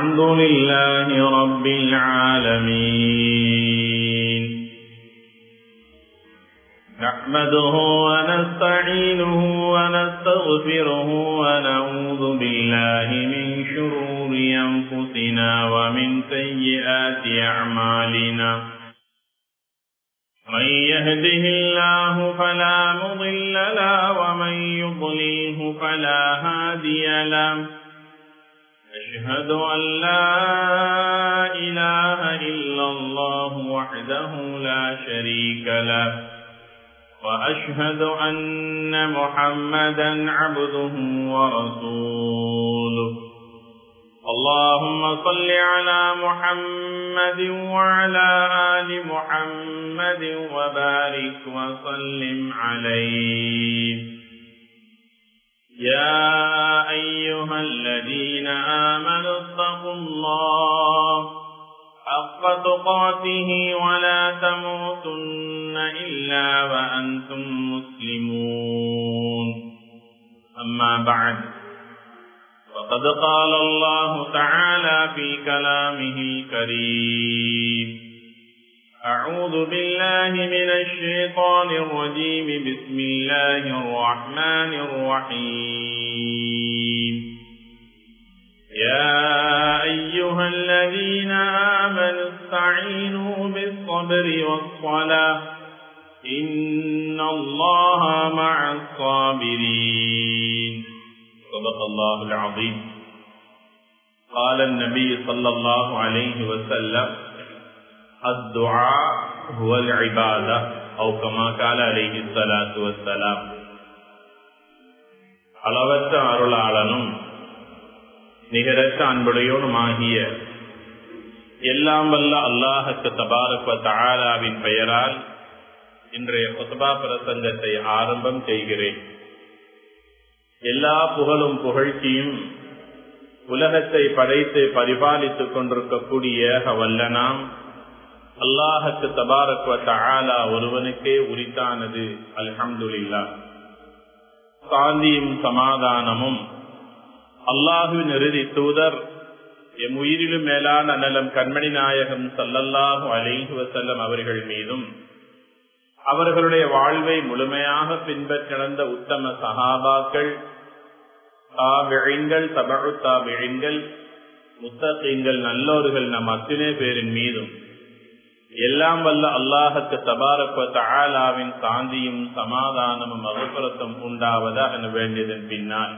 الحمد لله رب العالمين نحمده ونستعينه ونستغفره ونعوذ بالله من شرور أنفسنا ومن سيئات أعمالنا من يهده الله فلا مضل له ومن يضلله فلا هادي له أشهد أن لا إله إلا الله وحده لا شريك له وأشهد أن محمدا عبده ورسوله اللهم صل على محمد وعلى آل محمد وبارك وسلم عليه يا أيها الذين آمنوا اتقوا الله حق تقاته ولا تموتن إلا وأنتم مسلمون أما بعد وقد قال الله تعالى في كلامه الكريم أعوذ بالله من الشيطان الرجيم بسم الله الرحمن الرحيم يا أيها الذين آمنوا استعينوا بالصبر والصلاة إن الله مع الصابرين صدق الله العظيم قال النبي صلى الله عليه وسلم الدعاء هو العبادة أو كما قال عليه الصلاة والسلام அளவற்ற அருளாளனும் நிகரற்ற அன்புடையோனுமாகிய எல்லாம் வல்ல அல்லாஹத்து தபாரக்வ தாராவின் பெயரால் இன்றைய கொத்தபா பிரசங்கத்தை ஆரம்பம் செய்கிறேன் எல்லா புகழும் புகழ்ச்சியும் உலகத்தை படைத்து பரிபாலித்துக் கொண்டிருக்கக்கூடிய வல்லனாம் அல்லாஹத்து தபாரக்வ தாலா ஒருவனுக்கே உரித்தானது அல்ஹம்துல்லா சாந்தியும் சமாதானமும் அல்லாஹுவின் இறுதி தூதர் எம் உயிரிலும் மேலான நலம் கண்மணி நாயகம் சல்லல்லாஹு அலைஹி வசல்லம் அவர்கள் மீதும் அவர்களுடைய வாழ்வை முழுமையாக பின்பற்றி நடந்த உத்தம சகாபாக்கள் தாவிழிங்கள் தபழு தாவிழிங்கள் முத்தகங்கள் நல்லோர்கள் நம் அத்தனை பேரின் மீதும் எல்லாம் வல்ல அல்லாஹத்து தபாரப்ப தாலாவின் சாந்தியும் சமாதானமும் அகப்புறத்தும் உண்டாவதா என வேண்டியதன் பின்னால்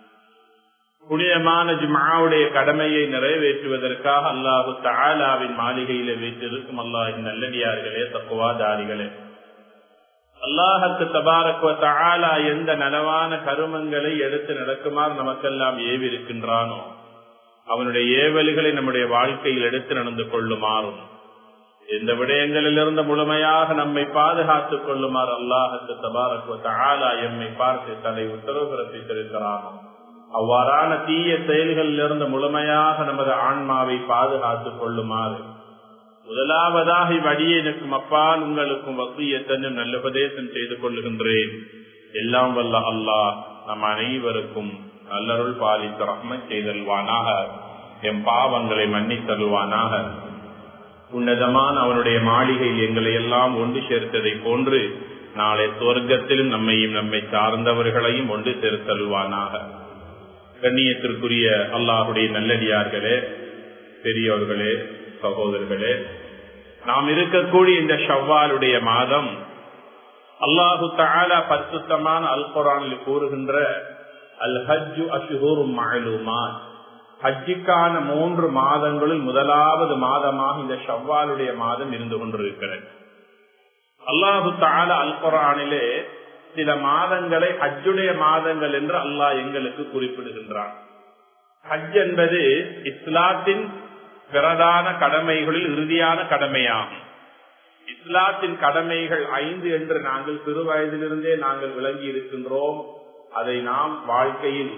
புனிதமான ஜுமாவுடைய கடமையை நிறைவேற்றுவதற்காக அல்லாஹு தாலாவின் மாளிகையில வீட்டிருக்கும் அல்லாஹின் நல்லடியார்களே தப்புவாதாரிகளே அல்லாஹத்து தபாரக்குவ தாலா எந்த நனவான கருமங்களை எடுத்து நடக்குமாறு நமக்கெல்லாம் ஏவிருக்கின்றானோ அவனுடைய ஏவல்களை நம்முடைய வாழ்க்கையில் எடுத்து நடந்து கொள்ளுமாறும் எந்த விடயங்களிலிருந்து முழுமையாக நம்மை பாதுகாத்துக் கொள்ளுமாறு அல்லாஹத்து தபாரக்குவ தாலா எம்மை பார்த்து தன்னை உத்தரவு பிறப்பித்திருக்கிறானோ அவ்வாறான தீய செயல்களிலிருந்து முழுமையாக நமது ஆன்மாவை பாதுகாத்துக் கொள்ளுமாறு முதலாவதாக இவ்வடியனுக்கும் அப்பால் உங்களுக்கும் வசியத்தனும் நல்ல உபதேசம் செய்து கொள்ளுகின்றேன் எல்லாம் வல்ல அல்லாஹ் நம் அனைவருக்கும் நல்லருள் பாலித்து ரஹ்ம செய்தல்வானாக எம் பாவங்களை மன்னித்தல்வானாக உன்னதமான அவனுடைய மாளிகையில் எங்களை எல்லாம் ஒன்று சேர்த்ததை போன்று நாளை சுவர்க்கத்திலும் நம்மையும் நம்மை சார்ந்தவர்களையும் ஒன்று சேர்த்தல்வானாக கண்ணியத்திற்குரிய அல்லாஹுடைய நல்லடியார்களே பெரியோர்களே சகோதரர்களே நாம் இருக்கக்கூடிய இந்த ஷவ்வாலுடைய மாதம் அல்லாஹு தாலா பரிசுத்தமான அல் குரானில் கூறுகின்ற அல் ஹஜ்ஜு அஷுஹூரும் மகளுமா ஹஜ்ஜுக்கான மூன்று மாதங்களில் முதலாவது மாதமாக இந்த ஷவ்வாலுடைய மாதம் இருந்து கொண்டிருக்கிறது அல்லாஹு தாலா அல் குரானிலே சில மாதங்களை ஹஜ்ஜுடைய மாதங்கள் என்று அல்லாஹ் எங்களுக்கு குறிப்பிடுகின்றான் ஹஜ் என்பது இஸ்லாத்தின் பிரதான கடமைகளில் இறுதியான கடமையாகும் இஸ்லாத்தின் கடமைகள் ஐந்து என்று நாங்கள் சிறு வயதிலிருந்தே நாங்கள் விளங்கி இருக்கின்றோம் அதை நாம் வாழ்க்கையில்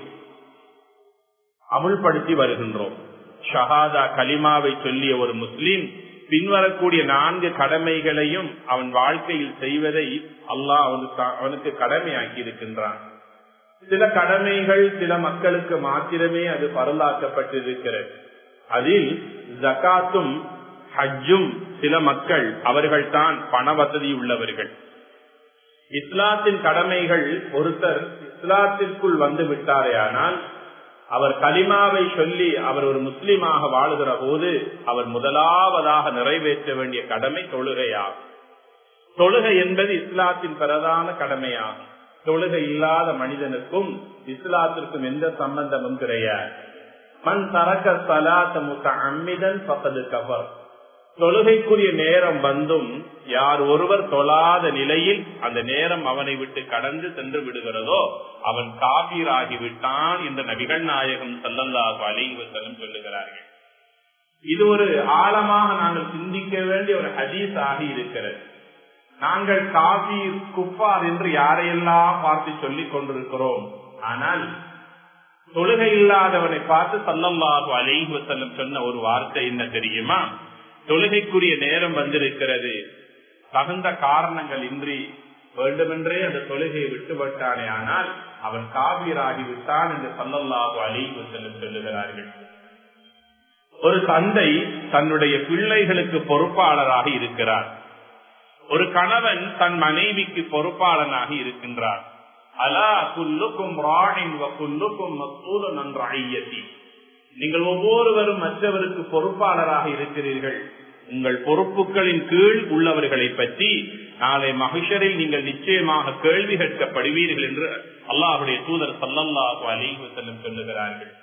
அமுல்படுத்தி வருகின்றோம் ஷஹாதா கலிமாவை சொல்லிய ஒரு முஸ்லீம் பின்வரக்கூடிய நான்கு கடமைகளையும் அவன் வாழ்க்கையில் செய்வதை அல்லாஹ் அவனுக்கு அவனுக்கு கடமையாக்கி இருக்கின்றான் சில கடமைகள் சில மக்களுக்கு மாத்திரமே அது பரலாக்கப்பட்டிருக்கிறது அதில் ஜகாத்தும் ஹஜ்ஜும் சில மக்கள் அவர்கள் தான் பண வசதி உள்ளவர்கள் இஸ்லாத்தின் கடமைகள் ஒருத்தர் இஸ்லாத்திற்குள் வந்து விட்டாரே ஆனால் அவர் கலிமாவை சொல்லி அவர் ஒரு முஸ்லீமாக வாழுகிற போது அவர் முதலாவதாக நிறைவேற்ற வேண்டிய கடமை தொழுகையாகும் தொழுகை என்பது இஸ்லாத்தின் பிரதான கடமையாகும் தொழுகை இல்லாத மனிதனுக்கும் இஸ்லாத்திற்கும் எந்த சம்பந்தமும் கிடையாது மண் தரக்க சலாத்த முத்த அம்மிதன் பக்கது கவர் தொழுகைக்குரிய நேரம் வந்தும் யார் ஒருவர் தொழாத நிலையில் அந்த நேரம் அவனை விட்டு கடந்து சென்று விடுகிறதோ அவன் காபீராகி விட்டான் என்று நபிகள் நாயகம் சல்லல்லாஹு அலிவசலம் சொல்லுகிறார்கள் இது ஒரு ஆழமாக நாங்கள் சிந்திக்க வேண்டிய ஒரு ஹதீஸ் ஆகி இருக்கிறது நாங்கள் காபீர் குப்பார் என்று யாரையெல்லாம் பார்த்து சொல்லிக் கொண்டிருக்கிறோம் ஆனால் தொழுகை இல்லாதவனை பார்த்து சல்லல்லாஹு அலைஹி வசல்லம் சொன்ன ஒரு வார்த்தை என்ன தெரியுமா தொழுகைக்குரிய நேரம் வந்திருக்கிறது தகுந்த காரணங்கள் இன்றி வேண்டுமென்றே அந்த தொழுகையை விட்டுவிட்டானே ஆனால் அவன் காபீராகி விட்டான் என்று சல்லல்லாஹு அலைஹி வசல்லம் சொல்லுகிறார்கள் ஒரு தந்தை தன்னுடைய பிள்ளைகளுக்கு பொறுப்பாளராக இருக்கிறார் ஒரு கணவன் தன் மனைவிக்கு பொறுப்பாளனாக இருக்கின்றார் அலா குல்லுக்கும் ராணின் குல்லுக்கும் மசூலன் என்ற ஐயத்தி நீங்கள் ஒவ்வொருவரும் மற்றவருக்கு பொறுப்பாளராக இருக்கிறீர்கள் உங்கள் பொறுப்புகளின் கீழ் உள்ளவர்களை பற்றி நாளை மகிஷரில் நீங்கள் நிச்சயமாக கேள்வி கேட்கப்படுவீர்கள் என்று அல்லாஹுடைய தூதர் சல்லல்லாஹு அலிஹு செல்லும் சொல்லுகிறார்கள்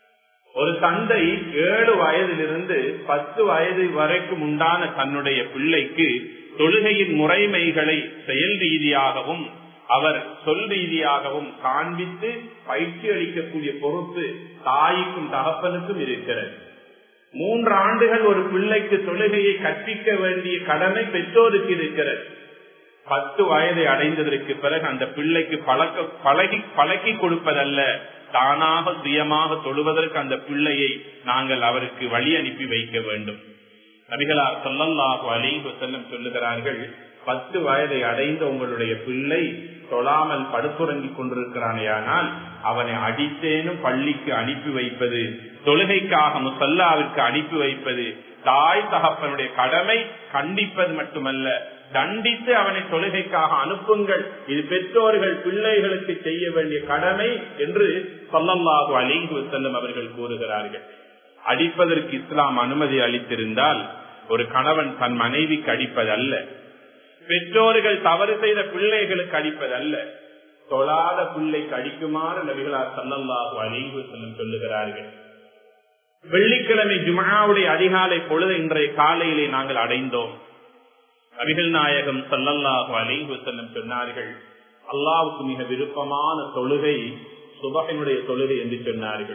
ஒரு தந்தை ஏழு வயதிலிருந்து பத்து வயது வரைக்கும் உண்டான தன்னுடைய பிள்ளைக்கு தொழுகையின் முறைமைகளை செயல் ரீதியாகவும் அவர் சொல் ரீதியாகவும் காண்பித்து பயிற்சி அளிக்கக்கூடிய பொறுப்பு தாய்க்கும் தகப்பனுக்கும் இருக்கிறது மூன்று ஆண்டுகள் ஒரு பிள்ளைக்கு தொழுகையை கற்பிக்க வேண்டிய கடமை பெற்றோருக்கு இருக்கிறது பத்து வயதை அடைந்ததற்கு பிறகு அந்த பிள்ளைக்கு பழக்க பழகி பழக்கி கொடுப்பதல்ல தானாக சுயமாக தொழுவதற்கு அந்த பிள்ளையை நாங்கள் அவருக்கு வழி அனுப்பி வைக்க வேண்டும் நபிகளார் சொல்லல்லாஹு அலிஹு செல்லம் சொல்லுகிறார்கள் பத்து வயதை அடைந்த உங்களுடைய பிள்ளை தொழாமல் படுத்துறங்கி கொண்டிருக்கிறானே ஆனால் அவனை அடித்தேனும் பள்ளிக்கு அனுப்பி வைப்பது தொழுகைக்காக முசல்லாவிற்கு அனுப்பி வைப்பது தாய் தகப்பனுடைய கடமை கண்டிப்பது மட்டுமல்ல தண்டித்து அவனை தொழுகைக்காக அனுப்புங்கள் இது பெற்றோர்கள் பிள்ளைகளுக்கு செய்ய வேண்டிய கடமை என்று சொல்லல்லாஹு அலிங்கு செல்லும் அவர்கள் கூறுகிறார்கள் அடிப்பதற்கு இஸ்லாம் அனுமதி அளித்திருந்தால் ஒரு கணவன் தன் மனைவிக்கு அடிப்பதல்ல பெற்றோர்கள் தவறு செய்த பிள்ளைகளுக்கு அடிப்பதல்ல தொழாத பிள்ளைக்கு அடிக்குமாறு நபிகளார் சல்லல்லாஹு அலிங்கு செல்லும் சொல்லுகிறார்கள் வெள்ளிக்கிழமை ஜுமாவுடைய அதிகாலை பொழுது இன்றைய காலையிலே நாங்கள் அடைந்தோம் நபிகள் நாயகம் சல்லல்லாஹு அலிங்கு செல்லும் சொன்னார்கள் அல்லாவுக்கு மிக விருப்பமான தொழுகை சுபகனுடைய தொழுகை என்று சொன்னார்கள்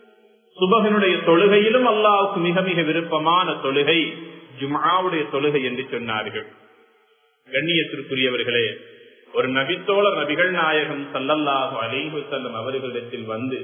சுபகனுடைய தொழுகையிலும் அல்லாவுக்கு மிக மிக விருப்பமான தொழுகை ஜுமாவுடைய தொழுகை என்று சொன்னார்கள் கண்ணியத்திற்குரியவர்களே ஒரு நபித்தோழர் நபிகள் நாயகம் சல்லல்லாஹு அலிஹு செல்லும் அவர்களிடத்தில் வந்து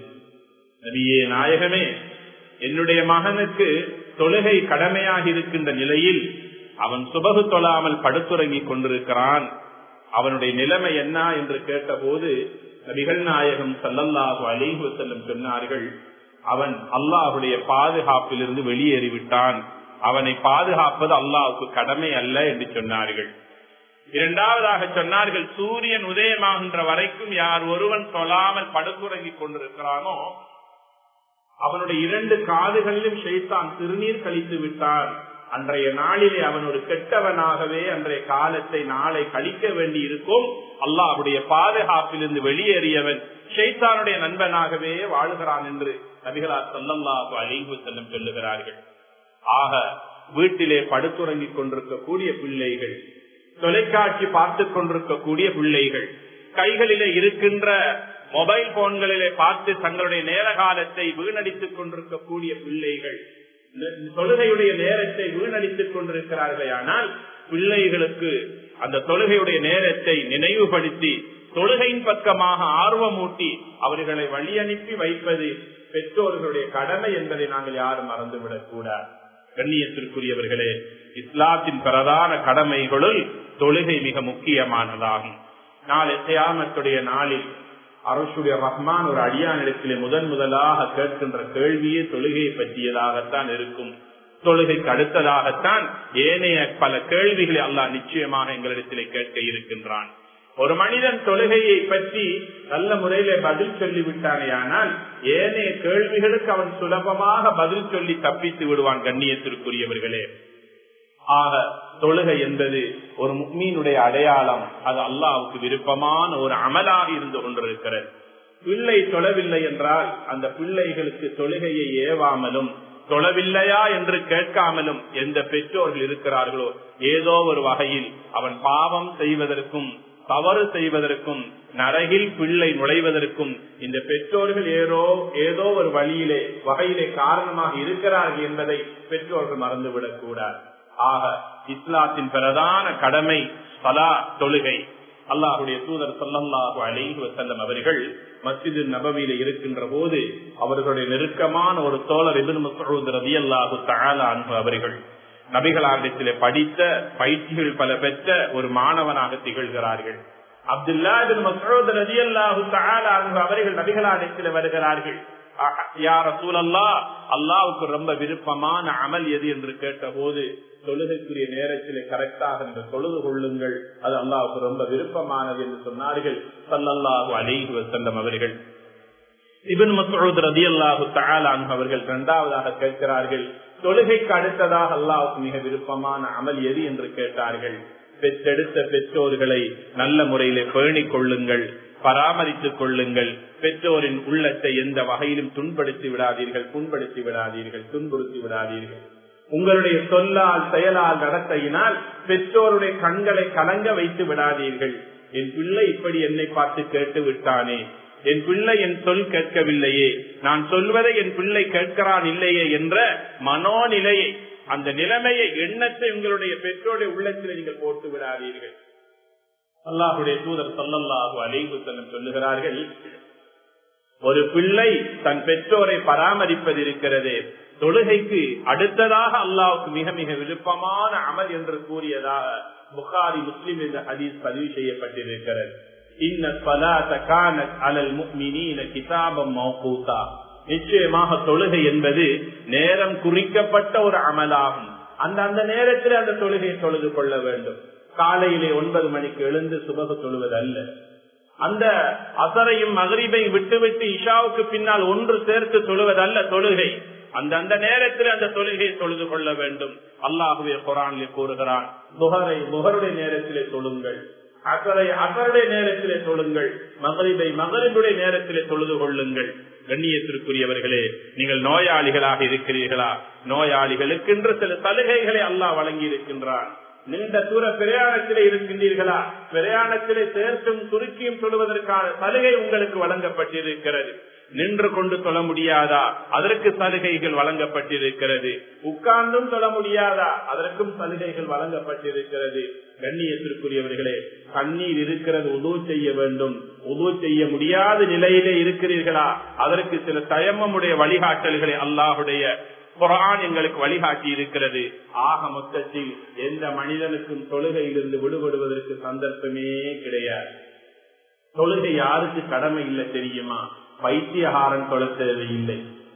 நபியே நாயகமே என்னுடைய மகனுக்கு தொழுகை கடமையாக இருக்கின்ற நிலையில் அவன் சுபகு தொழாமல் படுத்துறங்கிக் கொண்டிருக்கிறான் அவனுடைய நிலைமை என்ன என்று கேட்டபோது நபிகள் நாயகம் சல்லல்லாஹு அலிஹு செல்லும் சொன்னார்கள் அவன் அல்லாஹுடைய பாதுகாப்பிலிருந்து வெளியேறிவிட்டான் அவனை பாதுகாப்பது அல்லாஹுக்கு கடமை அல்ல என்று சொன்னார்கள் இரண்டாவதாக சொன்னார்கள் சூரியன் உதயமாகின்ற வரைக்கும் யார் ஒருவன் தொழாமல் படுத்துறங்கிக் கொண்டிருக்கிறானோ அவனுடைய இரண்டு காதுகளிலும் ஷெய்தான் சிறுநீர் கழித்து விட்டான் அன்றைய நாளிலே அவன் ஒரு கெட்டவனாகவே அன்றைய காலத்தை நாளை கழிக்க வேண்டி இருக்கும் அல்லாஹுடைய பாதுகாப்பிலிருந்து வெளியேறியவன் ஷெய்தானுடைய நண்பனாகவே வாழ்கிறான் என்று நபிகளார் சொல்லல்லாஹு அழிவு செல்லும் சொல்லுகிறார்கள் ஆக வீட்டிலே படுத்துறங்கிக் கொண்டிருக்கக்கூடிய பிள்ளைகள் தொலைக்காட்சி பார்த்து கொண்டிருக்கக்கூடிய பிள்ளைகள் கைகளிலே இருக்கின்ற மொபைல் போன்களிலே பார்த்து தங்களுடைய நேர காலத்தை வீணடித்துக் கொண்டிருக்கக்கூடிய பிள்ளைகள் தொழுகையுடைய நேரத்தை வீணடித்துக் கொண்டிருக்கிறார்களே ஆனால் பிள்ளைகளுக்கு அந்த தொழுகையுடைய நேரத்தை நினைவுபடுத்தி தொழுகையின் பக்கமாக ஆர்வமூட்டி அவர்களை வழி அனுப்பி வைப்பது பெற்றோர்களுடைய கடமை என்பதை நாங்கள் யாரும் மறந்துவிடக் கூடாது கண்ணியத்திற்குரியவர்களே இஸ்லாத்தின் பிரதான கடமைகளுள் தொழுகை மிக முக்கியமானதாகும் நாளை தியாமத்துடைய நாளில் அரசுடைய ரஹ்மான் ஒரு அடியானிடத்திலே முதன் முதலாக கேட்கின்ற கேள்வியே தொழுகையை பற்றியதாகத்தான் இருக்கும் தொழுகைக்கு அடுத்ததாகத்தான் ஏனைய பல கேள்விகளை அல்லாஹ் நிச்சயமாக எங்களிடத்திலே கேட்க இருக்கின்றான் ஒரு மனிதன் தொழுகையை பற்றி நல்ல முறையில பதில் சொல்லிவிட்டானே ஆனால் ஏனைய கேள்விகளுக்கு அவன் சுலபமாக பதில் சொல்லி தப்பித்து விடுவான் கண்ணியத்திற்குரியவர்களே ஆக தொழுகை என்பது ஒரு முக்மீனுடைய அடையாளம் அது அல்லாவுக்கு விருப்பமான ஒரு அமலாக இருந்து கொண்டிருக்கிறது பிள்ளை தொழவில்லை என்றால் அந்த பிள்ளைகளுக்கு தொழுகையை ஏவாமலும் தொழவில்லையா என்று கேட்காமலும் எந்த பெற்றோர்கள் இருக்கிறார்களோ ஏதோ ஒரு வகையில் அவன் பாவம் செய்வதற்கும் தவறு செய்வதற்கும் நரகில் பிள்ளை நுழைவதற்கும் இந்த பெற்றோர்கள் ஏதோ ஏதோ ஒரு வழியிலே வகையிலே காரணமாக இருக்கிறார்கள் என்பதை பெற்றோர்கள் மறந்துவிடக் கூடாது ஆக இஸ்லாத்தின் பிரதான கடமை சலா தொழுகை அல்லாஹுடைய தூதர் சொல்லல்லாஹு அலைஹி வசல்லம் அவர்கள் மஸ்ஜிது நபவியில இருக்கின்ற போது அவர்களுடைய நெருக்கமான ஒரு தோழர் இபின் மசூத் ரதி அல்லாஹு தஆலா அன்பு அவர்கள் நபிகளாரிடத்திலே படித்த பயிற்சிகள் பல பெற்ற ஒரு மாணவனாக திகழ்கிறார்கள் அப்துல்லா பின் மசூத் ரதி அல்லாஹு தஆலா அன்பு அவர்கள் நபிகளாரிடத்தில் வருகிறார்கள் யார சூழல்லா அல்லாவுக்கு ரொம்ப விருப்பமான அமல் எது என்று கேட்ட போது தொழுகைக்குரிய நேரத்திலே கரெக்டாக என்று தொழுது கொள்ளுங்கள் அது அல்லாவுக்கு ரொம்ப விருப்பமானது என்று சொன்னார்கள் சல்லல்லாஹு அலைஹி வசல்லம் அவர்கள் இபின் மசூத் ரதி அல்லாஹு தஆலான் அவர்கள் இரண்டாவதாக கேட்கிறார்கள் தொழுகைக்கு அடுத்ததாக அல்லாவுக்கு மிக விருப்பமான அமல் எது என்று கேட்டார்கள் பெற்றெடுத்த பெற்றோர்களை நல்ல முறையிலே பேணிக் கொள்ளுங்கள் பராமரித்துக் கொள்ளுங்கள் பெற்றோரின் உள்ளத்தை எந்த வகையிலும் துன்படுத்தி விடாதீர்கள் புண்படுத்தி விடாதீர்கள் துன்புறுத்தி விடாதீர்கள் உங்களுடைய சொல்லால் செயலால் நடத்தையினால் பெற்றோருடைய கண்களை கலங்க வைத்து விடாதீர்கள் என் பிள்ளை இப்படி என்னை பார்த்து கேட்டு விட்டானே என் பிள்ளை என் சொல் கேட்கவில்லையே நான் சொல்வதை என் பிள்ளை கேட்கிறான் இல்லையே என்ற மனோநிலையை அந்த நிலைமையை எண்ணத்தை உங்களுடைய பெற்றோருடைய உள்ளத்தில் நீங்கள் போட்டு விடாதீர்கள் அல்லாஹுடைய தூதர் சொல்லல்லாஹு அலைவு செல்லும் சொல்லுகிறார்கள் ஒரு பிள்ளை தன் பெற்றோரை பராமரிப்பது இருக்கிறது தொழுகைக்கு அடுத்ததாக அல்லாவுக்கு மிக மிக விருப்பமான அமல் என்று கூறியதாக புகாரி முஸ்லிம் என்ற ஹதீஸ் பதிவு செய்யப்பட்டிருக்கிறது நிச்சயமாக தொழுகை என்பது நேரம் குறிக்கப்பட்ட ஒரு அமலாகும் அந்த அந்த நேரத்தில் அந்த தொழுகையை தொழுது கொள்ள வேண்டும் காலையிலே ஒன்பது மணிக்கு எழுந்து சுபக தொழுவது அல்ல அந்த அசரையும் மகரிபையும் விட்டுவிட்டு இஷாவுக்கு பின்னால் ஒன்று சேர்த்து தொழுவதல்ல தொழுகை அந்த அந்த நேரத்தில் அந்த தொழுகையை தொழுது கொள்ள வேண்டும் அல்லாஹுவே குரானிலே கூறுகிறான் முகரை முகருடைய நேரத்திலே தொழுங்கள் அசரை அசருடைய நேரத்திலே தொழுங்கள் மகரிபை மகரிபுடைய நேரத்திலே தொழுது கொள்ளுங்கள் கண்ணியத்திற்குரியவர்களே நீங்கள் நோயாளிகளாக இருக்கிறீர்களா நோயாளிகளுக்கென்று சில சலுகைகளை அல்லாஹ் வழங்கி இருக்கின்றான் நீண்ட தூர பிரயாணத்திலே இருக்கின்றீர்களா பிரயாணத்திலே சேர்த்தும் சுருக்கியும் சொல்வதற்கான சலுகை உங்களுக்கு வழங்கப்பட்டிருக்கிறது நின்று கொண்டு தொழ முடியாதா அதற்கு சலுகைகள் வழங்கப்பட்டிருக்கிறது உட்கார்ந்தும் தொழ முடியாதா அதற்கும் சலுகைகள் வழங்கப்பட்டிருக்கிறது கண்ணியத்திற்குரியவர்களே கண்ணீர் இருக்கிறது உதவு செய்ய வேண்டும் உதவு செய்ய முடியாத நிலையிலே இருக்கிறீர்களா அதற்கு சில தயமமுடைய வழிகாட்டல்களை அல்லாஹுடைய குரான் எங்களுக்கு வழிகாட்டி இருக்கிறது ஆக மொத்தத்தில் எந்த மனிதனுக்கும் தொழுகையிலிருந்து விடுபடுவதற்கு சந்தர்ப்பமே கிடையாது தொழுகை யாருக்கு கடமை இல்லை தெரியுமா பைத்தியகாரன் தொழ தேவையில்லை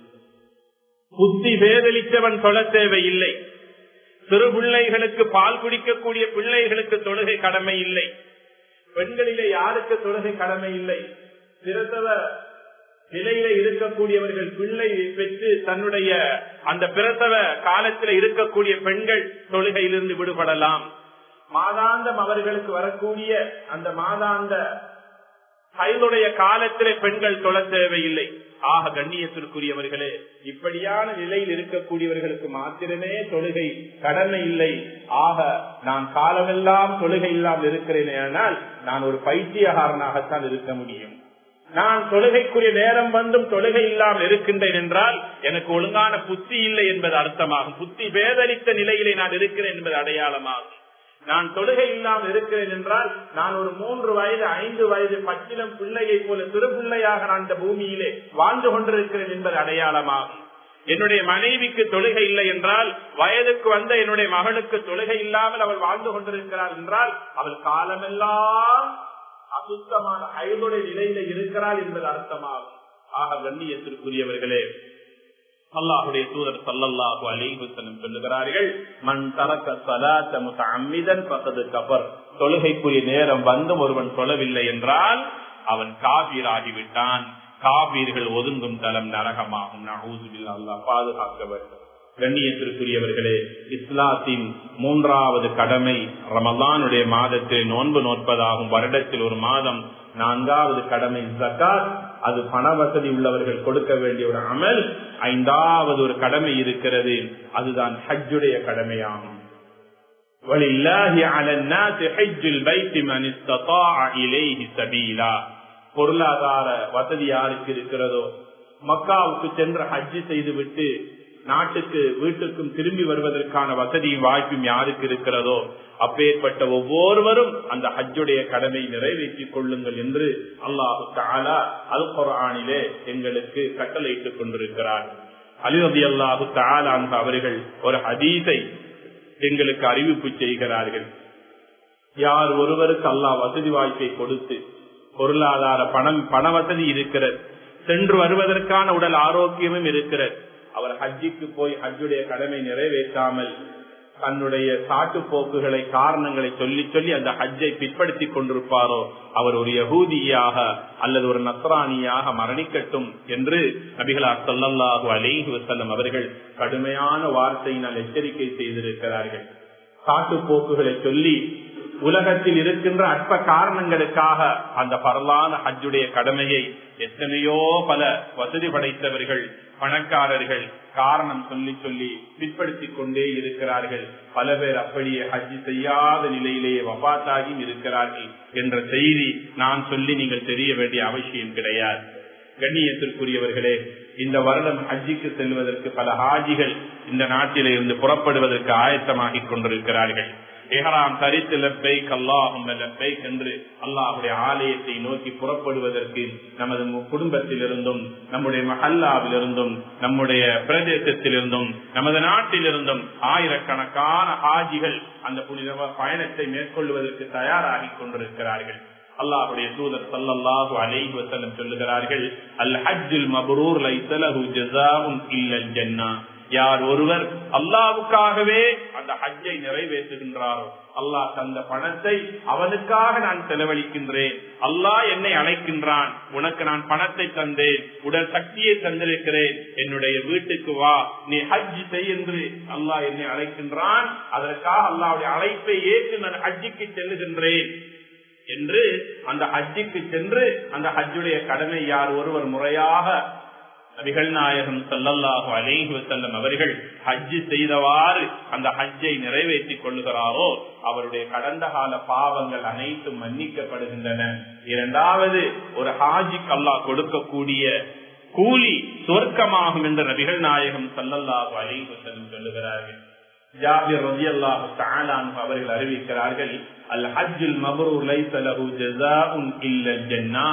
புத்தி வேதளித்தவன் தொழ தேவையில்லை சிறு பிள்ளைகளுக்கு பால் குடிக்கக்கூடிய பிள்ளைகளுக்கு தொழுகை கடமை இல்லை பெண்களிலே யாருக்கு தொழுகை கடமை இல்லை பிரசவ நிலையில இருக்கக்கூடியவர்கள் பிள்ளை பெற்று தன்னுடைய அந்த பிரசவ காலத்தில் இருக்கக்கூடிய பெண்கள் தொழுகையிலிருந்து விடுபடலாம் மாதாந்தம் அவர்களுக்கு வரக்கூடிய அந்த மாதாந்த கைதுடைய காலத்திலே பெண்கள் தொழ தேவையில்லை ஆக கண்ணியத்திற்குரியவர்களே இப்படியான நிலையில் இருக்கக்கூடியவர்களுக்கு மாத்திரமே தொழுகை கடமை இல்லை ஆக நான் காலமெல்லாம் தொழுகை இல்லாமல் இருக்கிறேன் ஆனால் நான் ஒரு பைத்தியகாரனாகத்தான் இருக்க முடியும் நான் தொழுகைக்குரிய நேரம் வந்தும் தொழுகை இல்லாமல் இருக்கின்றேன் என்றால் எனக்கு ஒழுங்கான புத்தி இல்லை என்பது அர்த்தமாகும் புத்தி வேதளித்த நிலையிலே நான் இருக்கிறேன் என்பது அடையாளமாகும் நான் தொழுகை இல்லாமல் இருக்கிறேன் என்றால் நான் ஒரு மூன்று வயது ஐந்து வயது பச்சிலம் பிள்ளையை போல சிறு பிள்ளையாக நான் இந்த பூமியிலே வாழ்ந்து கொண்டிருக்கிறேன் என்பது அடையாளமாகும் என்னுடைய மனைவிக்கு தொழுகை இல்லை என்றால் வயதுக்கு வந்த என்னுடைய மகளுக்கு தொழுகை இல்லாமல் அவள் வாழ்ந்து கொண்டிருக்கிறாள் என்றால் அவள் காலமெல்லாம் அசுத்தமான அயலுடைய நிலையில இருக்கிறார் என்பது அர்த்தமாகும் ஆக கண்ணியத்திற்குரியவர்களே அல்லாஹுடைய தூதர் சல்லல்லாஹு அலிஹுசனம் சொல்லுகிறார்கள் மண் தரக்க சலாத்த முத்தமிதன் பசது கபர் தொழுகைக்குரிய நேரம் வந்தும் ஒருவன் தொழவில்லை என்றால் அவன் காபீராகிவிட்டான் காபீர்கள் ஒதுங்கும் தலம் நரகமாகும் நகூசுபில் அல்லா பாதுகாக்க வேண்டும் கண்ணியத்திற்குரியவர்களே இஸ்லாத்தின் மூன்றாவது கடமை ரமலானுடைய மாதத்தில் நோன்பு நோற்பதாகும் வருடத்தில் ஒரு மாதம் நான்காவது கடமை ஜக்காத் அது பண வசதி உள்ளவர்கள் கொடுக்க வேண்டிய ஒரு அமல் ஐந்தாவது ஒரு கடமை இருக்கிறது அதுதான் ஹஜ்ஜுடைய கடமையாகும் பொருளாதார வசதி யாருக்கு இருக்கிறதோ மக்காவுக்கு சென்று ஹஜ்ஜு செய்துவிட்டு நாட்டுக்கு வீட்டுக்கும் திரும்பி வருவதற்கான வசதியும் வாய்ப்பும் யாருக்கு இருக்கிறதோ அப்பேற்பட்ட ஒவ்வொருவரும் அந்த ஹஜ்ஜுடைய கடமை நிறைவேற்றிக் கொள்ளுங்கள் என்று அல்லாஹு தாலா அல் குரானிலே எங்களுக்கு கட்டளையிட்டுக் கொண்டிருக்கிறார் அலிரதி அல்லாஹு தாலா அவர்கள் ஒரு ஹதீஸை எங்களுக்கு அறிவிப்பு செய்கிறார்கள் யார் ஒருவருக்கு அல்லாஹ் வசதி வாய்ப்பை கொடுத்து பொருளாதார பணம் பண வசதி இருக்கிறது சென்று வருவதற்கான உடல் ஆரோக்கியமும் இருக்கிறது அவர் ஹஜ்ஜிக்கு போய் ஹஜ்ஜுடைய கடமை நிறைவேற்றாமல் தன்னுடைய சாட்டு போக்குகளை காரணங்களை சொல்லி சொல்லி அந்த ஹஜ்ஜை பிற்படுத்திக் கொண்டிருப்பாரோ அவர் ஒரு யகூதியாக அல்லது ஒரு நஸ்ரானியாக மரணிக்கட்டும் என்று நபிகளார் சொல்லல்லாஹு அலேஹி வசல்லம் அவர்கள் கடுமையான வார்த்தையினால் எச்சரிக்கை செய்திருக்கிறார்கள் சாட்டு போக்குகளை சொல்லி உலகத்தில் இருக்கின்ற அற்ப காரணங்களுக்காக அந்த பரலான ஹஜ்ஜுடைய கடமையை எத்தனையோ பல வசதி படைத்தவர்கள் பணக்காரர்கள் காரணம் சொல்லி சொல்லி பிற்படுத்திக் கொண்டே இருக்கிறார்கள் பல பேர் அப்படியே ஹஜ் செய்யாத நிலையிலேயே வபாத்தாகி இருக்கிறார்கள் என்ற செய்தி நான் சொல்லி நீங்கள் தெரிய வேண்டிய அவசியம் கிடையாது கண்ணியத்திற்குரியவர்களே இந்த வருடம் ஹஜ்ஜிக்கு செல்வதற்கு பல ஹாஜிகள் இந்த நாட்டில இருந்து புறப்படுவதற்கு ஆயத்தமாகிக் கொண்டிருக்கிறார்கள் எஹராம் தரித்து லப்பைக் அல்லாஹும் லப்பைக் என்று அல்லாஹுடைய ஆலயத்தை நோக்கி புறப்படுவதற்கு நமது குடும்பத்திலிருந்தும் நம்முடைய மஹல்லாவிலிருந்தும் நம்முடைய பிரதேசத்திலிருந்தும் நமது நாட்டிலிருந்தும் ஆயிரக்கணக்கான ஹாஜிகள் அந்த புனித பயணத்தை மேற்கொள்வதற்கு தயாராகி கொண்டிருக்கிறார்கள் அல்லாஹுடைய தூதர் சல்லல்லாஹு அலைஹி வஸல்லம் சொல்லுகிறார்கள் அல் ஹஜ்ஜுல் மப்ரூர் லைஸலஹு ஜஸாஉன் இல்லல் ஜன்னா யார் ஒருவர் அல்லாவுக்காகவே அந்த ஹஜ்ஜை நிறைவேற்றுகின்றாரோ அல்லாஹ் தந்த பணத்தை அவனுக்காக நான் செலவழிக்கின்றேன் அல்லாஹ் என்னை அழைக்கின்றான் உனக்கு நான் பணத்தை தந்தேன் உடல் சக்தியை தந்திருக்கிறேன் என்னுடைய வீட்டுக்கு வா நீ ஹஜ் செய் என்று அல்லாஹ் என்னை அழைக்கின்றான் அதற்காக அல்லாவுடைய அழைப்பை ஏற்று நான் ஹஜ்ஜிக்கு செல்லுகின்றேன் என்று அந்த ஹஜ்ஜிக்கு சென்று அந்த ஹஜ்ஜுடைய கடமை யார் ஒருவர் முறையாக நபிகள் நாயகம் சல்லல்லாஹு அலைஹி வசல்லம் அவர்கள் ஹஜ்ஜு செய்தவாறு அந்த ஹஜ்ஜை நிறைவேற்றிக் கொள்ளுகிறாரோ அவருடைய கடந்த கால பாவங்கள் அனைத்தும் மன்னிக்கப்படுகின்றன இரண்டாவது ஒரு ஹாஜிக்கு அல்லாஹ் கொடுக்கக்கூடிய கூலி சொர்க்கமாகும் என்று நபிகள் நாயகம் சல்லல்லாஹு அலைஹி வசல்லம் சொல்லுகிறார்கள் ஜாபிர் ரதி அல்லாஹு தாலான் அவர்கள் அறிவிக்கிறார்கள் அல் ஹஜ்ஜுல் மபரூர் லைஸ லஹு ஜஸாஉன் இல்லல் ஜன்னா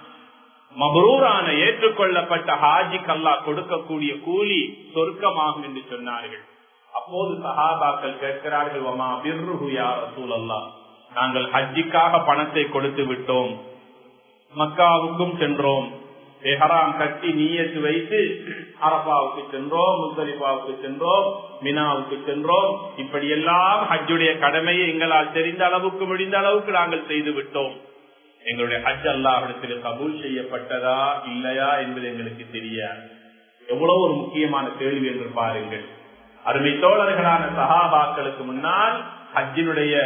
மபரூரான ஏற்றுக்கொள்ளப்பட்ட ஹாஜிக்கு அல்லாஹ் கொடுக்கக்கூடிய கூலி சொர்க்கமாகும் என்று சொன்னார்கள் அப்போது சஹாபாக்கள் கேட்கிறார்கள் வமா பிர்ருஹு யா ரசூலல்லாஹ் நாங்கள் ஹஜ்ஜிக்காக பணத்தை கொடுத்து விட்டோம் மக்காவுக்கும் சென்றோம் எஹராம் கட்டி நீயத்து வைத்து அரபாவுக்கு சென்றோம் முத்தலிபாவுக்கு சென்றோம் மினாவுக்கு சென்றோம் இப்படி எல்லாம் ஹஜ்ஜுடைய கடமையை எங்களால் தெரிந்த அளவுக்கு முடிந்த அளவுக்கு நாங்கள் செய்து விட்டோம் எங்களுடைய ஹஜ் அல்லாஹிடத்தில் கபூல் செய்யப்பட்டதா இல்லையா என்பது எங்களுக்கு தெரியாது எவ்வளவு ஒரு முக்கியமான கேள்வி என்று பாருங்கள் அருமை தோழர்களான சஹாபாக்களுக்கு முன்னால் ஹஜ்ஜினுடைய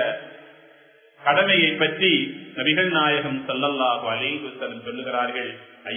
கடமையை பற்றி நபிகள் நாயகம் சல்லல்லாஹு அலைஹி வஸல்லம் சொல்லுகிறார்கள்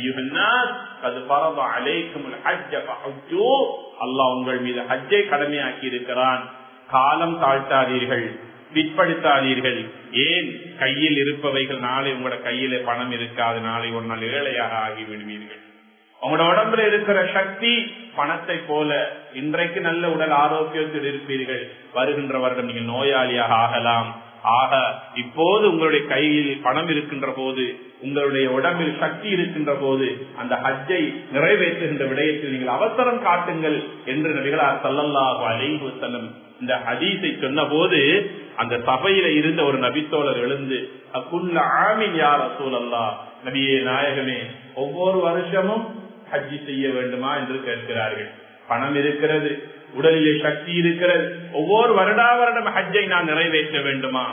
அல்லாஹ் உங்கள் மீது ஹஜ்ஜை கடமையாக்கி இருக்கிறான் காலம் தாழ்த்தாதீர்கள் பிற்படுத்தாதீர்கள் ஏன் கையில் இருப்பவைகள் நாளை உங்களோட கையில பணம் இருக்காது நாளை ஒரு நாள் ஏழையாக ஆகி விடுவீர்கள் உங்களோட உடம்புல இருக்கிற சக்தி பணத்தை போல இன்றைக்கு நல்ல உடல் ஆரோக்கியத்தில் இருப்பீர்கள் வருகின்ற வருடம் நீங்கள் நோயாளியாக ஆகலாம் ஆக இப்போது உங்களுடைய கையில் பணம் இருக்கின்ற போது உங்களுடைய உடம்பில் சக்தி இருக்கின்ற போது அந்த ஹஜ்ஜை நிறைவேற்றுகின்ற விடயத்தில் நீங்கள் அவசரம் காட்டுங்கள் என்று நபிகளார் சல்லல்லாஹு அலைஹி வஸல்லம் இந்த ஹதீஸை சொன்ன போது அந்த சபையில இருந்த ஒரு நபித்தோழர் எழுந்து அக்குள்ள ஆமின் யார் ரசூலல்லா நபியே நாயகமே ஒவ்வொரு வருஷமும் ஹஜ்ஜி செய்ய வேண்டுமா என்று கேட்கிறார்கள் பணம் இருக்கிறது உடலிலே சக்தி இருக்கிறது ஒவ்வொரு வருடா வருடம் ஹஜ்ஜை நான் நிறைவேற்ற வேண்டுமா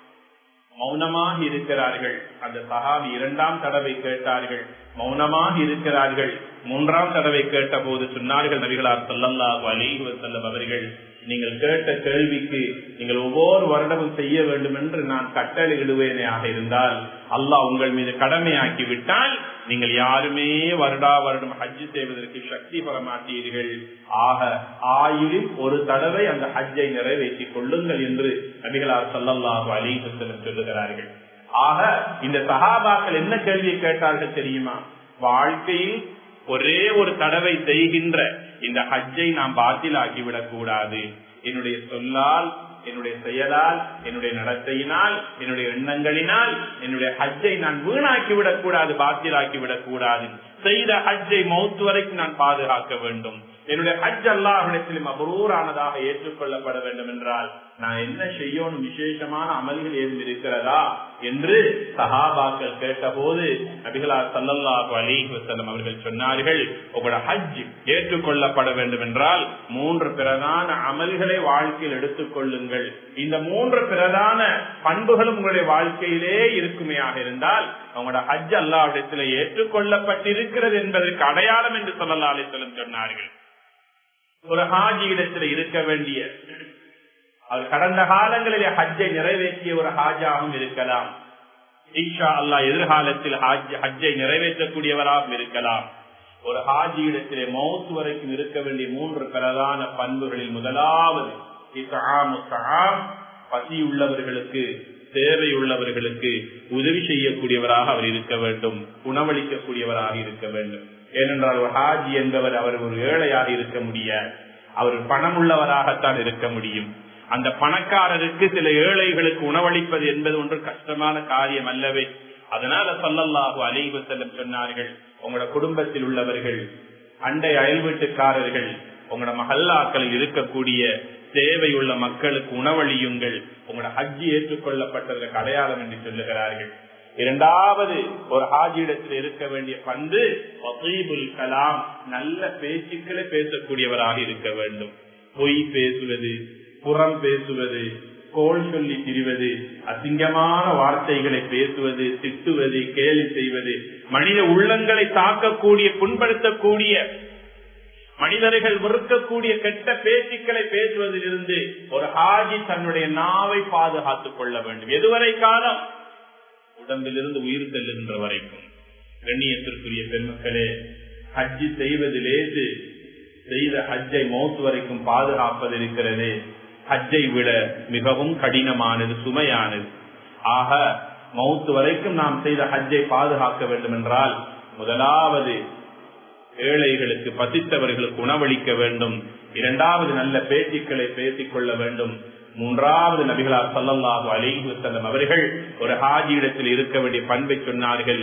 மௌனமாக இருக்கிறார்கள் அந்த சஹாபி இரண்டாம் தடவை கேட்டார்கள் மௌனமாக இருக்கிறார்கள் மூன்றாம் தடவை கேட்ட போது சொன்னார்கள் நபிகளார் சொல்லல்லாஹு அலைஹி வஸல்லம் அவர்கள் நீங்கள் கேட்ட கேள்விக்கு நீங்கள் ஒவ்வொரு வருடமும் செய்ய வேண்டும் என்று நான் கட்டளை இடுவேனேயாக இருந்தால் அல்லாஹ் உங்கள் மீது கடமையாக்கி விட்டால் நீங்கள் யாருமே வருடா வருடம் ஹஜ்ஜு செய்வதற்கு சக்தி பெற மாட்டீர்கள் ஆக ஆயுளில் ஒரு தடவை அந்த ஹஜ்ஜை நிறைவேற்றிக் கொள்ளுங்கள் என்று நபிகளார் சொல்லல்லாஹு அலைஹி வஸல்லம் சொல்லுகிறார்கள் ஆக இந்த சகாபாக்கள் என்ன கேள்வியை கேட்டார்கள் தெரியுமா வாழ்க்கையில் ஒரே ஒரு தடவை செய்கின்ற இந்த ஹஜ்ஜை நாம் பாத்திலாக்கிவிடக் கூடாது என்னுடைய சொல்லால் என்னுடைய செயலால் என்னுடைய நடத்தையினால் என்னுடைய எண்ணங்களினால் என்னுடைய ஹஜ்ஜை நான் வீணாக்கி விடக் கூடாது பாத்திலாக்கி விடக் கூடாது செய்த ஹஜ்ஜை மௌத்து வரைக்கும் நான் பாதுகாக்க வேண்டும் என்னுடைய ஹஜ் அல்லாஹிடத்திலும் அபரூரானதாக ஏற்றுக்கொள்ளப்பட வேண்டும் என்றால் நான் என்ன செய்யணும் விசேஷமான அமல்கள் ஏதும் இருக்கிறதா என்று சஹாபாக்கள் கேட்டபோது நபிகளார் சல்லல்லாஹு அலிஹி வசல்லம் அவர்கள் சொன்னார்கள் உங்களோட ஹஜ் ஏற்றுக்கொள்ளப்பட வேண்டும் என்றால் மூன்று பிரதான அமல்களை வாழ்க்கையில் எடுத்துக் கொள்ளுங்கள் இந்த மூன்று பிரதான பண்புகளும் உங்களுடைய வாழ்க்கையிலே இருக்குமையாக இருந்தால் அவங்களோட ஹஜ் அல்லாவிடத்தில் ஏற்றுக்கொள்ளப்பட்டிருக்கிறது என்பதற்கு அடையாளம் என்று சொல்லல்லா அலிஸ்லம் சொன்னார்கள் ஒரு ஹாஜி இடத்துல இருக்க வேண்டிய அவர் கடந்த காலங்களிலே ஹஜ்ஜை நிறைவேற்றிய ஒரு ஹாஜாகவும் இருக்கலாம் ஈஷா அல்லா எதிர்காலத்தில் ஹஜ்ஜை நிறைவேற்றக்கூடியவராகவும் இருக்கலாம் ஒரு ஹாஜி இடத்திலே மௌத்து வரைக்கும் இருக்க வேண்டிய மூன்று பிரதான பண்புகளில் முதலாவது பசி உள்ளவர்களுக்கு தேவை உள்ளவர்களுக்கு உதவி செய்யக்கூடியவராக அவர் இருக்க வேண்டும் உணவளிக்கக்கூடியவராக இருக்க வேண்டும் ஏனென்றால் ஒரு ஹாஜி என்பவர் அவர் ஒரு ஏழையாக இருக்க முடியாது அவர் பணம் உள்ளவராகத்தான் இருக்க முடியும் அந்த பணக்காரருக்கு சில ஏழைகளுக்கு உணவளிப்பது என்பது ஒன்று கஷ்டமான காரியம் அல்லவே அதனால சொல்லல்லாஹு அலைவு செல்லம் சொன்னார்கள் உங்களோட குடும்பத்தில் உள்ளவர்கள் அண்டை அயல் வீட்டுக்காரர்கள் உங்களோட மகல்லாக்களில் இருக்கக்கூடிய தேவையுள்ள மக்களுக்கு உணவளியுங்கள் உங்களோட ஹஜ்ஜி ஏற்றுக்கொள்ளப்பட்டதற்கு அடையாளம் என்று சொல்லுகிறார்கள் இரண்டாவது ஒரு ஹாஜியிடத்தில் இருக்க வேண்டிய பண்பு கலாம் நல்ல பேச்சுக்களை பேசக்கூடியவராக இருக்க வேண்டும் பொய் பேசுவது புறம் பேசுவது கோல் சொல்லி திரிவது அசிங்கமான வார்த்தைகளை பேசுவது திட்டுவது கேலி செய்வது மனித உள்ளங்களை தாக்கக்கூடிய புண்படுத்தக்கூடிய மனிதர்கள் வெறுக்கக்கூடிய கெட்ட பேச்சுக்களை பேசுவதிலிருந்து ஒரு ஹாஜி தன்னுடைய நாவை பாதுகாத்துக் கொள்ள வேண்டும் எதுவரை காலம் உடம்பிலிருந்து உயிர் செல்லுகின்ற வரைக்கும் கண்ணியத்திற்குரிய பெண்மக்களே ஹஜ்ஜி செய்வதிலேது செய்த ஹஜ்ஜை மௌத்து வரைக்கும் பாதுகாப்பது இருக்கிறது ஹஜ்ஜை விட மிகவும் கடினமானது சுமையானது ஆக மௌத்து வரைக்கும் நாம் செய்த ஹஜ்ஜை பாதுகாக்க வேண்டும் என்றால் முதலாவது ஏழைகளுக்கு பசித்தவர்களுக்கு உணவளிக்க வேண்டும் இரண்டாவது நல்ல பேச்சுக்களை பேசிக் கொள்ள வேண்டும் மூன்றாவது நபிகளார் சல்லல்லாஹு அலைஹி வஸல்லம் அவர்கள் ஒரு ஹாஜி இடத்தில் இருக்க வேண்டிய பண்பை சொன்னார்கள்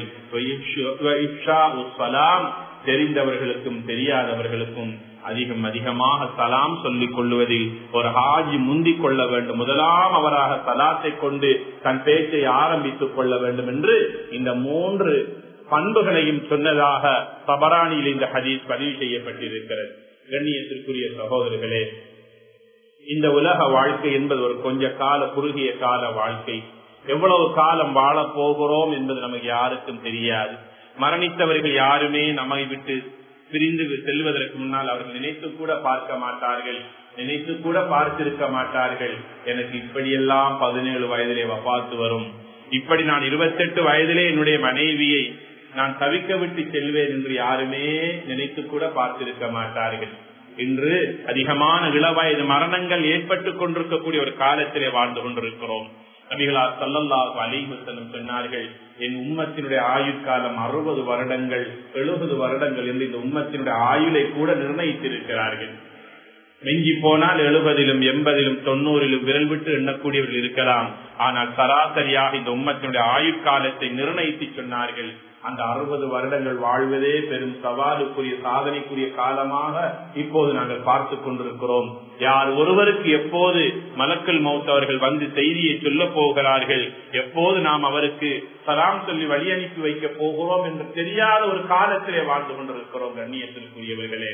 தெரிந்தவர்களுக்கும் தெரியாதவர்களுக்கும் அதிகம் அதிகமாக சலாம் சொல்லிக் கொள்வதில் ஒரு ஹாஜி முந்திக் கொள்ள வேண்டும் முதலாம் அவராக சலாத்தை கொண்டு தன் பேச்சை ஆரம்பித்துக் கொள்ள வேண்டும் என்று இந்த மூன்று பண்புகளையும் சொன்னதாக சபரானியில் இந்த ஹதீஸ் பதிவு செய்யப்பட்டிருக்கிறது கண்ணியத்திற்குரிய சகோதரர்களே இந்த உலக வாழ்க்கை என்பது ஒரு கொஞ்ச கால குறுகிய கால வாழ்க்கை எவ்வளவு காலம் வாழ போகிறோம் என்பது நமக்கு யாருக்கும் தெரியாது மரணித்தவர்கள் யாருமே நம்மை விட்டு பிரிந்து செல்வதற்கு முன்னால் அவர்கள் நினைத்து கூட பார்க்க மாட்டார்கள் நினைத்து கூட பார்த்திருக்க மாட்டார்கள் எனக்கு இப்படியெல்லாம் பதினேழு வயதிலே வப்பாத்து வரும் இப்படி நான் இருபத்தெட்டு வயதிலே என்னுடைய மனைவியை நான் தவிக்க விட்டு செல்வேன் என்று யாருமே நினைத்து கூட பார்த்திருக்க மாட்டார்கள் இன்று அதிகமான இளவயது மரணங்கள் ஏற்பட்டுக் கொண்டிருக்கக்கூடிய ஒரு காலத்திலே வாழ்ந்து கொண்டிருக்கிறோம் நபிகளார் சல்லல்லாஹு அலிஹசனம் சொன்னார்கள் என் உம்மத்தினுடைய ஆயுட்காலம் அறுபது வருடங்கள் எழுபது வருடங்கள் என்று இந்த உம்மத்தினுடைய ஆயுளை கூட நிர்ணயித்திருக்கிறார்கள் மிஞ்சி போனால் எழுபதிலும் எண்பதிலும் தொண்ணூறிலும் விரல் விட்டு எண்ணக்கூடியவர்கள் இருக்கலாம் ஆனால் சராசரியாக இந்த உம்மத்தினுடைய ஆயுட்காலத்தை நிர்ணயித்து சொன்னார்கள் அந்த அறுபது வருடங்கள் வாழ்வதே பெரும் சவாலுக்குரிய சாதனைக்குரிய காலமாக இப்போது நாங்கள் பார்த்து கொண்டிருக்கிறோம் யார் ஒருவருக்கு எப்போது மலக்கல் மௌத்தவர்கள் வந்து செய்தியை சொல்ல போகிறார்கள் எப்போது நாம் அவருக்கு சலாம் சொல்லி வழி அனுப்பி வைக்க போகிறோம் என்று தெரியாத ஒரு காலத்திலே வாழ்ந்து கொண்டிருக்கிறோம் கண்ணியத்திற்குரியவர்களே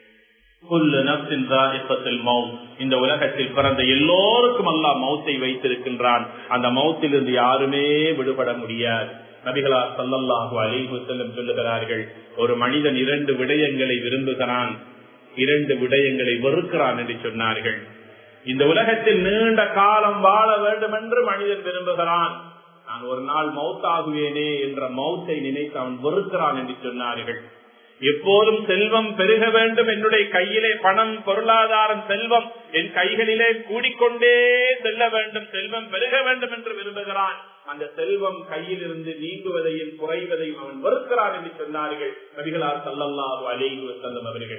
இந்த உலகத்தில் பிறந்த எல்லோருக்கும் அல்லா மௌத்தை வைத்திருக்கின்றான் அந்த மௌத்திலிருந்து யாருமே விடுபட முடியாது நபிகளா சல்லல்லாஹு அலிஹு செல்லும் சொல்லுகிறார்கள் ஒரு மனிதன் இரண்டு விடயங்களை விரும்புகிறான் இரண்டு விடயங்களை வெறுக்கிறான் என்று சொன்னார்கள் இந்த உலகத்தில் நீண்ட காலம் வாழ வேண்டும் என்று மனிதன் விரும்புகிறான் நான் ஒரு நாள் மௌத்தாகுவேனே என்ற மௌத்தை நினைத்து அவன் வெறுக்கிறான் என்று சொன்னார்கள் எப்போதும் செல்வம் பெருக வேண்டும் என்னுடைய கையிலே பணம் பொருளாதாரம் செல்வம் என் கைகளிலே கூடிக்கொண்டே செல்ல வேண்டும் செல்வம் பெருக வேண்டும் என்று விரும்புகிறான் அந்த செல்வம் கையில் இருந்து நீங்குவதையும் குறைவதையும் அவன் வெறுக்கிறான் என்று சொன்னார்கள் நபிகளார் சல்லல்லாஹு அலேஹு செல்லும் அவர்கள்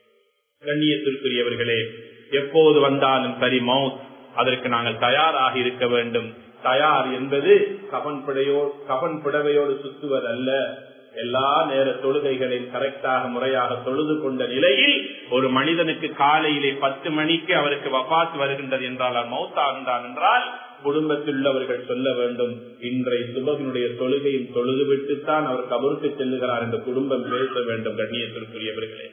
கண்ணியத்திற்குரியவர்களே எப்போது வந்தாலும் சரி மவுத் அதற்கு நாங்கள் தயாராக இருக்க வேண்டும் தயார் என்பது கபன் பிடையோ கபன் பிடவையோடு சுத்துவதல்ல எல்லா நேர தொழுகைகளையும் கரெக்டாக முறையாக தொழுது கொண்ட நிலையில் ஒரு மனிதனுக்கு காலையிலே பத்து மணிக்கு அவருக்கு வபாத் வருகின்றது என்றால் மௌத்தாகின்றான் என்றால் குடும்பத்தில் உள்ளவர்கள் சொல்ல வேண்டும் இன்றை சுபகனுடைய தொழுகையும் தொழுதுவிட்டுத்தான் அவர் கபருக்கு செல்லுகிறார் என்று குடும்பம் பேச வேண்டும் கண்ணியத்திற்குரியவர்களே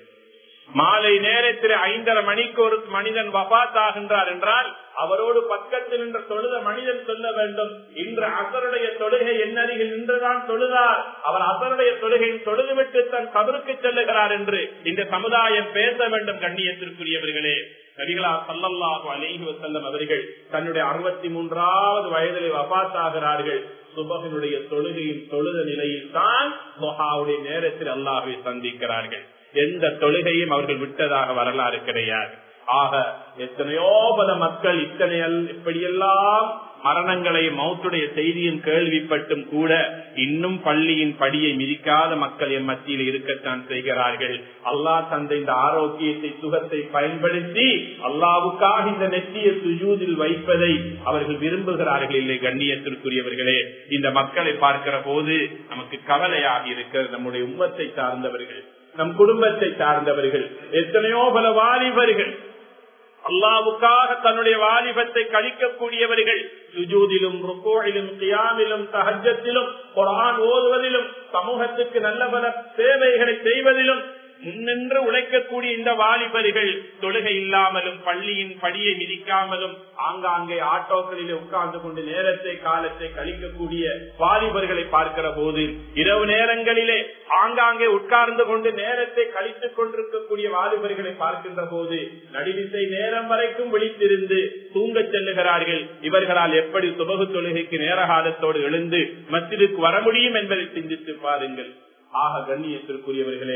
மாலை நேரத்தில் ஐந்தரை மணிக்கு ஒரு மனிதன் வபாத் ஆகின்றார் என்றால் அவரோடு பக்கத்தில் நின்ற தொழுத மனிதன் சொல்ல வேண்டும் இன்று அசருடைய தொழுகை என்னருகில் நின்றுதான் தொழுதார் அவர் அசருடைய தொழுகையில் தொழுதுவிட்டு தன் கபருக்கு செல்லுகிறார் என்று இந்த சமுதாயம் பேச வேண்டும் கண்ணியத்திற்குரியவர்களே நபிகளா சல்லல்லாஹு அலைஹி வசல்லம் அவர்கள் தன்னுடைய அறுபத்தி மூன்றாவது வயதிலே வபாத்தாகிறார்கள் சுபகனுடைய தொழுகையில் தொழுத நிலையில் தான் சொஹாவுடைய நேரத்தில் அல்லாஹை சந்திக்கிறார்கள் எந்த தொழுகையும் அவர்கள் விட்டதாக வரலாறு கிடையாது ஆக எத்தனையோ பல மக்கள் இத்தனை இப்படியெல்லாம் மரணங்களை மௌத்துடைய செய்தியும் கேள்விப்பட்டும் கூட இன்னும் பள்ளியின் படியை மிதிக்காத மக்கள் என் மத்தியில் இருக்கத்தான் செய்கிறார்கள் அல்லாஹ் தந்த இந்த ஆரோக்கியத்தை சுகத்தை பயன்படுத்தி அல்லாவுக்காக இந்த நெற்றிய சுஜூதில் வைப்பதை அவர்கள் விரும்புகிறார்கள் இல்லை கண்ணியத்திற்குரியவர்களே இந்த மக்களை பார்க்கிற போது நமக்கு கவலையாக இருக்கிற நம்முடைய உம்மத்தை சார்ந்தவர்கள் நம் குடும்பத்தை சார்ந்தவர்கள் எத்தனையோ பல வாலிபர்கள் அல்லாவுக்காக தன்னுடைய வாலிபத்தை கழிக்கக்கூடியவர்கள் சுஜூதிலும் ருக்கோழிலும் கியாமிலும் தகஜத்திலும் குரான் ஓதுவதிலும் சமூகத்துக்கு நல்ல பல சேவைகளை செய்வதிலும் முன்னின்று உழைக்கக்கூடிய இந்த வாலிபர்கள் தொழுகை இல்லாமலும் பள்ளியின் படியை மிதிக்காமலும் ஆங்காங்கே ஆட்டோக்களில் உட்கார்ந்து கொண்டு நேரத்தை காலத்தை கழிக்கக்கூடிய வாலிபர்களை பார்க்கிற போது இரவு நேரங்களிலே ஆங்காங்கே உட்கார்ந்து கொண்டு நேரத்தை கழித்துக் கொண்டிருக்கக்கூடிய வாலிபர்களை பார்க்கின்ற போது நடிவிசை நேரம் வரைக்கும் விழித்திருந்து தூங்க செல்லுகிறார்கள் இவர்களால் எப்படி சுபகு தொழுகைக்கு நேர காலத்தோடு எழுந்து மத்திற்கு வர முடியும் என்பதை சிந்தித்து பாருங்கள் ஆக கண்ணியத்திற்குரியவர்களே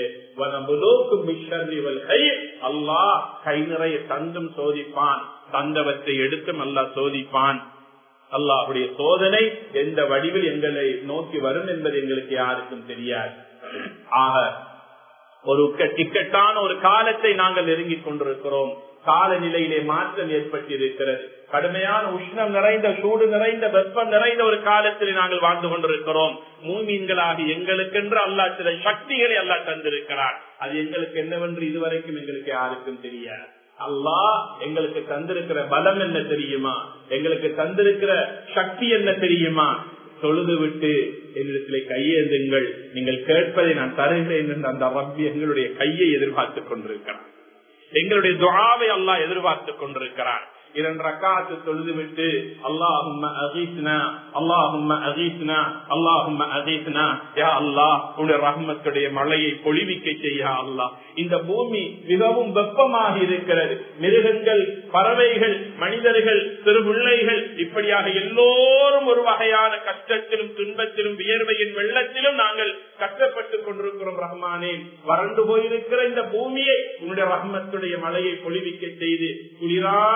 அல்லாஹ் கை நிறைய தந்தும் சோதிப்பான் தந்தவற்றை எடுத்தும் அல்லாஹ் சோதிப்பான் அல்லாஹுடைய சோதனை எந்த வடிவில் எங்களை நோக்கி வரும் என்பது எங்களுக்கு யாருக்கும் தெரியாது ஆக ஒரு டிக்கெட்டான ஒரு காலத்தை நாங்கள் நெருங்கிக் கொண்டிருக்கிறோம் காலநிலையிலே மாற்றம் ஏற்பட்டிருக்கிறது கடுமையான உஷ்ணம் நிறைந்த சூடு நிறைந்த வெப்பம் நிறைந்த ஒரு காலத்தில் நாங்கள் வாழ்ந்து கொண்டிருக்கிறோம் மூமீன்களாகி எங்களுக்கென்று அல்லா சில சக்திகளை அல்லா தந்திருக்கிறார் அது எங்களுக்கு என்னவென்று இதுவரைக்கும் எங்களுக்கு யாருக்கும் தெரியாது அல்லாஹ் எங்களுக்கு தந்திருக்கிற பலம் என்ன தெரியுமா எங்களுக்கு தந்திருக்கிற சக்தி என்ன தெரியுமா தொழுது விட்டு என்னிடத்திலே கையேந்துங்கள் நீங்கள் கேட்பதை நான் தருகிறேன் என்று அந்த ரப்பி எங்களுடைய கையை எதிர்பார்த்துக் கொண்டிருக்கிறார் எங்களுடைய துவாவை அல்லாஹ் எதிர்பார்த்துக் கொண்டிருக்கிறார் இரண்டு ரக்காத்து தொழுது விட்டு அல்லாஹும் அகீஸ்னா அல்லாஹும் அகீஸ்னா அல்லாஹும் அகீஸ்னா யா அல்லாஹ் உன்னுடைய ரஹ்மத்துடைய மழையை பொழிவிக்க செய்ய அல்லாஹ் இந்த பூமி மிகவும் வெப்பமாக இருக்கிறது மிருகங்கள் பறவைகள் மனிதர்கள் சிறு பிள்ளைகள் இப்படியாக எல்லோரும் ஒரு வகையான கஷ்டத்திலும் துன்பத்திலும் வியர்வையின் வெள்ளத்திலும் நாங்கள் கஷ்டப்பட்டுக் கொண்டிருக்கிறோம் ரஹ்மானே வறண்டு போயிருக்கிற இந்த பூமியை உன்னுடைய ரஹ்மத்துடைய மழையை பொழிவிக்க செய்து குளிரான நிலைமை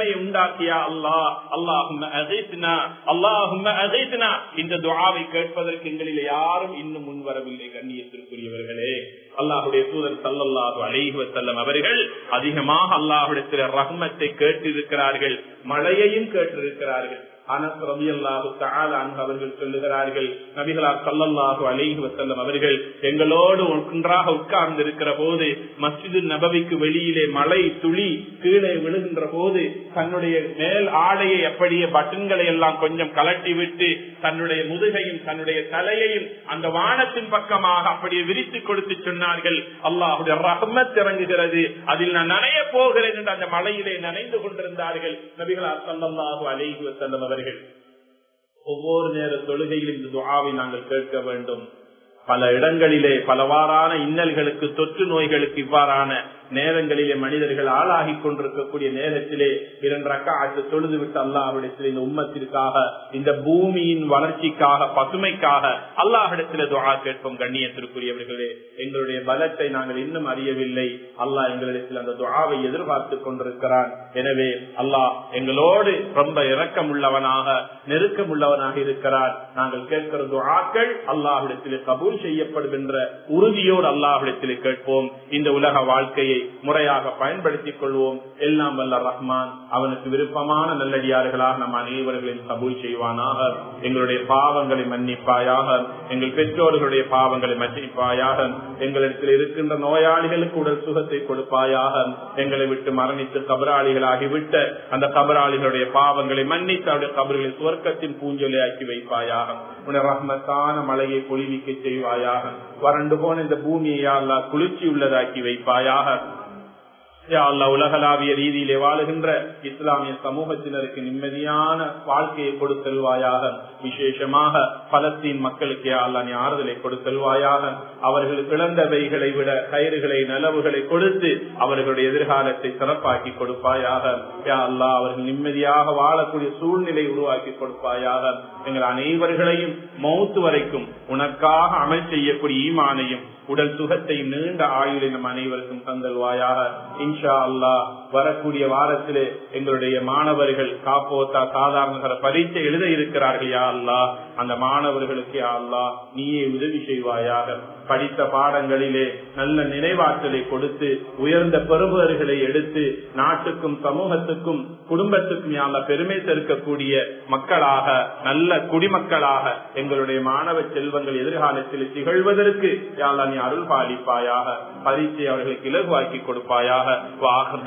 நிலைமையை உண்டாக்கியா அல்லாஹ் அல்லாஹும் அல்லாஹும் இந்த துவாவை கேட்பதற்கு எங்களில் யாரும் இன்னும் முன்வரவில்லை கண்ணியத்திற்குரியவர்களே அல்லாஹுடைய தூதர் சல்லல்லாஹு அலைஹி செல்லம் அவர்கள் அதிகமாக அல்லாஹுடைய ரஹ்மத்தை கேட்டிருக்கிறார்கள் மழையையும் கேட்டிருக்கிறார்கள் அனஸ் ரவி அல்லாஹு அவர்கள் சொல்லுகிறார்கள் நபிகளார் சல்லல்லாஹு அலைஹி வசல்லம் அவர்கள் எங்களோடு ஒன்றாக உட்கார்ந்து இருக்கிற போது மஸ்ஜிது நபவிக்கு வெளியிலே மழை துளி கீழே விழுகின்ற போது தன்னுடைய மேல் ஆடையை அப்படியே பட்டன்களை எல்லாம் கொஞ்சம் கலட்டி விட்டு தன்னுடைய முதுகையும் தன்னுடைய தலையையும் அந்த வானத்தின் பக்கமாக அப்படியே விரித்து கொடுத்து சொன்னார்கள் அல்லாஹுடைய ரஹ்மத் இறங்குகிறது அதில் நான் நனைய போகிறேன் என்று அந்த மலையிலே நனைந்து கொண்டிருந்தார்கள் நபிகளார் சல்லல்லாஹு அலைஹி வசல்லம் அவர்கள் ஒவ்வொரு நேர தொழுகையில் இந்த துவாவை நாங்கள் கேட்க வேண்டும் பல இடங்களிலே பலவாறான இன்னல்களுக்கு தொற்று நோய்களுக்கு இவ்வாறான நேரங்களிலே மனிதர்கள் ஆளாகி கொண்டிருக்கக்கூடிய நேரத்திலே இரண்டு ரக்காத்து தொழுது விட்டு அல்லாஹிடத்தில் இந்த உம்மத்திற்காக இந்த பூமியின் வளர்ச்சிக்காக பசுமைக்காக அல்லாஹிடத்தில் துவா கேட்போம் கண்ணியத்திற்குரியவர்களே எங்களுடைய பலத்தை நாங்கள் இன்னும் அறியவில்லை அல்லாஹ் எங்களிடத்தில் அந்த துவாவை எதிர்பார்த்து கொண்டிருக்கிறான் எனவே அல்லாஹ் எங்களோடு ரொம்ப இரக்கம் உள்ளவனாக நெருக்கம் உள்ளவனாக இருக்கிறார் நாங்கள் கேட்கிற துவாக்கள் அல்லாஹிடத்தில் கபூல் செய்யப்படுகின்ற உறுதியோடு அல்லாஹிடத்தில் கேட்போம் இந்த உலக வாழ்க்கையை முறையாக பயன்படுத்திக் கொள்வோம் எல்லாம் வல்ல ரஹ்மான் அவனுக்கு விருப்பமான நல்லடியார்களாக நம் அனைவர்களையும் கபூல் செய்வானாக எங்களுடைய பாவங்களை மன்னிப்பாயாக எங்கள் பெற்றோர்களுடைய பாவங்களை மன்னிப்பாயாக எங்களிடத்தில் இருக்கின்ற நோயாளிகளுக்கு உடல் சுகத்தை கொடுப்பாயாக எங்களை விட்டு மரணித்து கபராளிகளாகிவிட்ட அந்த கபராளிகளுடைய பாவங்களை மன்னித்து அவருடைய கபர்களை சுவர்க்கத்தின் பூஞ்சொலி ஆக்கி வைப்பாயாக உன்னை ரஹ்மத்தான மழையை பொழிவிக்க செய்வாயாக வறண்டு போன இந்த பூமியை அல்லா குளிர்ச்சி உள்ளதாக்கி வைப்பாயாக உலகளாவிய ரீதியிலே வாழுகின்ற இஸ்லாமிய சமூகத்தினருக்கு நிம்மதியான வாழ்க்கையை கொடுத்தல்வாயாக விசேஷமாக பலஸ்தீன் மக்களுக்கு அல்லா நீ ஆறுதலை கொடுத்தல்வாயாக அவர்களுக்கு இழந்தவைகளை விட கயிறுகளை நலவுகளை கொடுத்து அவர்களுடைய எதிர்காலத்தை சிறப்பாக்கி கொடுப்பாயாக யா அல்லா அவர்கள் நிம்மதியாக வாழக்கூடிய சூழ்நிலை உருவாக்கி கொடுப்பாயாக எங்கள் அனைவர்களையும் மௌத்து வரைக்கும் உனக்காக அமல் செய்யக்கூடிய ஈமானையும் உடல் சுகத்தை நீண்ட ஆயுளை நம் அனைவருக்கும் தந்தல்வாயாக இன்ஷா அல்லா வரக்கூடிய வாரத்திலே எங்களுடைய மாணவர்கள் காப்போத்தா சாதாரண பரீட்சை எழுத இருக்கிறார்கள் யா அல்லா அந்த மாணவர்களுக்கு யா அல்லா நீயே உதவி செய்வாயாக படித்த பாடங்களிலே நல்ல நினைவாற்றலை கொடுத்து உயர்ந்த பெறுபவர்களை எடுத்து நாட்டுக்கும் சமூகத்துக்கும் குடும்பத்துக்கும் யாழ்ல பெருமை சேர்க்கக்கூடிய மக்களாக நல்ல குடிமக்களாக எங்களுடைய மாணவ செல்வங்கள் எதிர்காலத்தில் திகழ்வதற்கு யாழ்லா நீ அருள் பாலிப்பாயாக பரீட்சை அவர்களுக்கு இலகுவாக்கி கொடுப்பாயாக